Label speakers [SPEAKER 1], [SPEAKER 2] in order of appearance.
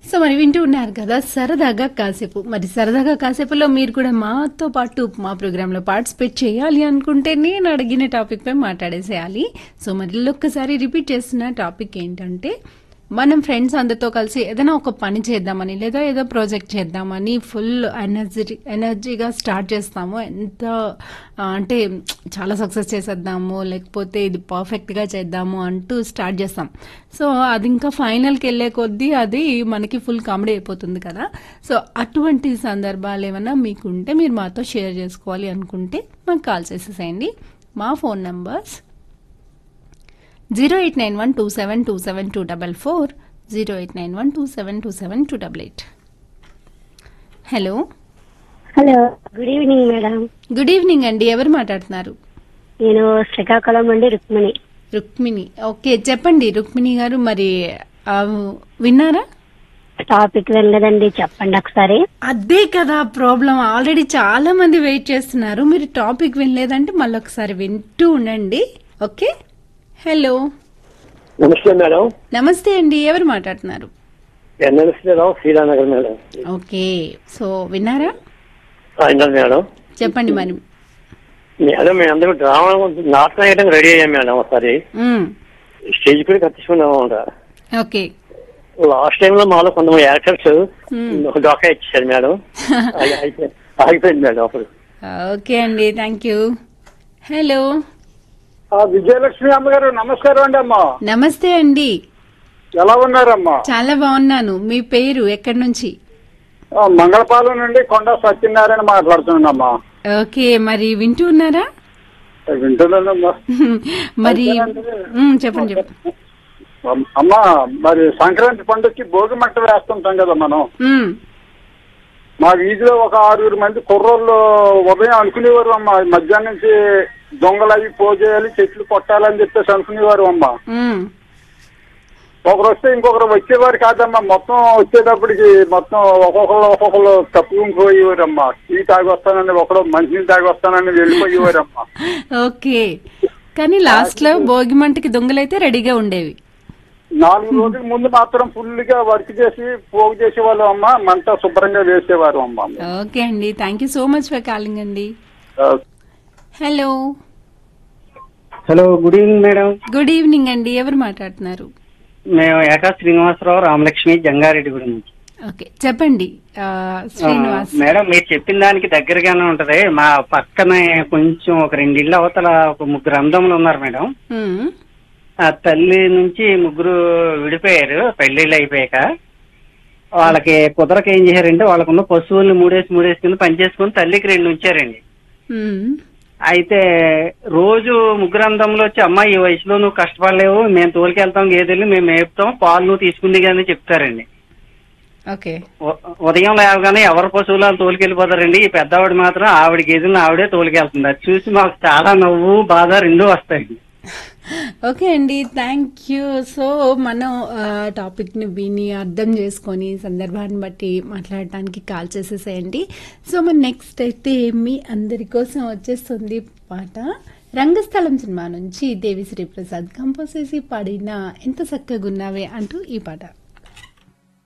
[SPEAKER 1] So మరి వింటూ ఉన్నారు కదా సరదాగా కాసేపు మరి సరదాగా కాసేపులో మీరు కూడా మాతో పాటు మా ప్రోగ్రాంలో పార్టిసిపేట్ చేయాలి అనుకుంటే నేను అడిగిన టాపిక్ పై మాట్లాడేసేయాలి సో మరి ఒక్కసారి రిపీట్ చేస్తున్న టాపిక్ ఏంటంటే మనం ఫ్రెండ్స్ అందరితో కలిసి ఏదైనా ఒక పని చేద్దామని లేదా ఏదో ప్రాజెక్ట్ చేద్దామని ఫుల్ ఎనర్జీ ఎనర్జీగా స్టార్ట్ చేస్తాము ఎంత ఆ, అంటే చాలా సక్సెస్ చేసేద్దాము లేకపోతే ఇది పర్ఫెక్ట్గా చేద్దాము అంటూ స్టార్ట్ చేస్తాం సో అది ఇంకా ఫైనల్కి వెళ్ళే కొద్దీ అది మనకి ఫుల్ కామెడీ అయిపోతుంది కదా సో అటువంటి సందర్భాలు ఏమైనా మీకుంటే మీరు మాతో షేర్ చేసుకోవాలి అనుకుంటే మాకు కాల్ చేసేసేయండి మా phone numbers zero eight nine one two seven two seven two double four zero eight nine one two seven two seven two double eight hello
[SPEAKER 2] hello good evening madam
[SPEAKER 1] good evening అండి ఎవరు మాట్లాడుతున్నారు
[SPEAKER 2] నేను శ్రీకాకుళం నుండి Rukmini
[SPEAKER 1] Rukmini okay చెప్పండి రుక్మిణి గారు మరి ఆ, విన్నారా
[SPEAKER 2] టాపిక్ వినలేదండి చెప్పండి ఒకసారి
[SPEAKER 1] అదే కదా ప్రాబ్లం ఆల్రెడీ చాలా మంది వెయిట్ చేస్తున్నారు మీరు టాపిక్ వినలేదంటే మళ్ళీ ఒకసారి వింటూ ఉండండి ఓకే హలో
[SPEAKER 3] నమస్తే మేడం
[SPEAKER 1] నమస్తే అండి ఎవరు మాట్లాడుతున్నారు
[SPEAKER 3] ఎన్ఎల్సీ రావు శ్రీరానగర్ మేడం
[SPEAKER 1] ఓకే సో విన్నారా
[SPEAKER 3] అయినారు మేడం
[SPEAKER 1] చెప్పండి మరి
[SPEAKER 3] మేడం మేము అందరూ డ్రామా నాటకం వేయడానికి రెడీ అయ్యాం మేడం ఒకసారి
[SPEAKER 1] మ్,
[SPEAKER 3] స్టేజ్ కూడా కట్టించుకున్నాం అనమాట
[SPEAKER 1] ఓకే
[SPEAKER 3] లాస్ట్ టైం లో మాలో కొంతమంది యాక్టర్స్
[SPEAKER 1] Hmm.
[SPEAKER 3] డోకా ఇచ్చారు మేడం అది అయిపోయి- ఆగిపోయింది మేడం అప్పుడు
[SPEAKER 1] ఓకే అండి థ్యాంక్ యూ హలో
[SPEAKER 4] ఆ విజయలక్ష్మి అమ్మగారు నమస్కారం అండి అమ్మా
[SPEAKER 1] నమస్తే అండి
[SPEAKER 4] ఎలా ఉన్నారమ్మా
[SPEAKER 1] చాలా బాగున్నాను మీ పేరు ఎక్కడి నుంచి
[SPEAKER 4] ఆ, మంగళపాలెం నుండి కొండ సత్యనారాయణ మాట్లాడుతున్నానమ్మా
[SPEAKER 1] ఓకే మరి వింటూ ఉన్నారా
[SPEAKER 4] వింటున్నానమ్మా
[SPEAKER 1] మరి మ్, చెప్పండి చెప్పండి
[SPEAKER 4] అమ్- అమ్మా మరి సంక్రాంతి పండుగకి భోగి మంట వేస్తుంటాం కదా మనం
[SPEAKER 1] మ్,
[SPEAKER 4] మా వీధిలో ఒక ఆరుగురు మంది కుర్రోళ్ళు ఉదయం అనుకునేవారు అమ్మా మధ్యాహ్నం నుంచి దొంగలు అవి పోజేయాలి చెట్లు కొట్టాలని చెప్పేసి అనుకునేవారు అమ్మా
[SPEAKER 1] మ్.
[SPEAKER 4] ఒకరు వస్తే ఇంకొకరు వచ్చేవారు కాదమ్మా మొత్తం వచ్చేటప్పటికి మొత్తం ఒక్కొక్కరు ఒక్కొక్కరు తప్పుకుని పోయేవారమ్మా టీ తాగి వస్తానని ఒకడు మంచినీళ్ళు తాగి వస్తానని వెళ్ళిపోయేవారమ్మా
[SPEAKER 1] ఓకే కానీ లాస్ట్ లో భోగి మంటకి దొంగలైతే రెడీగా ఉండేవి
[SPEAKER 4] నాలుగు రోజుల ముందు మాత్రం ఫుల్ గా వర్క్ చేసి పోగు చేసేవాళ్ళు అమ్మా మంట శుభ్రంగా వేసేవారు అమ్మా
[SPEAKER 1] ఓకే అండి thank you so much for calling అండి hello
[SPEAKER 5] hello good evening madam
[SPEAKER 1] good evening అండి ఎవరు మాట్లాడుతున్నారు
[SPEAKER 5] మేము ఏకా శ్రీనివాసరావు రామలక్ష్మి జంగారెడ్డిగూడెం నుంచి
[SPEAKER 1] ఓకే చెప్పండి ఆ, శ్రీనివాస్
[SPEAKER 5] ఆ, మేడం మీరు చెప్పిన దానికి దగ్గరగానే ఉంటది మా పక్కనే కొంచెం ఒక రెండు ఇళ్ళు అవతల ఒక ముగ్గురు అందములు ఉన్నారు మేడం
[SPEAKER 1] మ్,
[SPEAKER 5] ఆ తల్లి నుంచి ముగ్గురు విడిపోయారు పెళ్లిళ్ళు అయిపోయాక వాళ్ళకి కుదరక ఏం చేశారంటే వాళ్ళకున్న పశువుల్ని మూడేసి మూడేసి కింద పనిచేసుకుని తల్లికి రెండు ఉంచారండి
[SPEAKER 1] మ్,
[SPEAKER 5] అయితే రోజు ముగ్గురు అందంలో వచ్చి అమ్మ ఈ వయసులో నువ్వు కష్టపడలేవు మేము తోలికెళ్తాం గేదెలు మేము మేపుతాం పాలు నువ్వు తీసుకుంది కానీ చెప్తారండి
[SPEAKER 1] ఓకే
[SPEAKER 5] ఉ- ఉదయం లేవగానే ఎవరి పశువులు వాళ్ళు తోలికెళ్ళిపోతారండి ఈ పెద్దవాడు మాత్రం ఆవిడ గేదెలను ఆవిడే తోలికెళ్తుంది అది చూసి మాకు చాలా నవ్వు బాధ రెండూ వస్తాయండి
[SPEAKER 1] ఓకే అండి థ్యాంక్ యూ సో మనం టాపిక్ ని విని అర్థం చేసుకొని సందర్భాన్ని బట్టి మాట్లాడటానికి కాల్ చేసేసేయండి సో మన నెక్స్ట్ అయితే మీ అందరి కోసం వచ్చేస్తుంది పాట రంగస్థలం సినిమా నుంచి దేవిశ్రీ ప్రసాద్ కంపోజ్ చేసి పాడిన ఎంత చక్కగున్నావే అంటూ ఈ పాట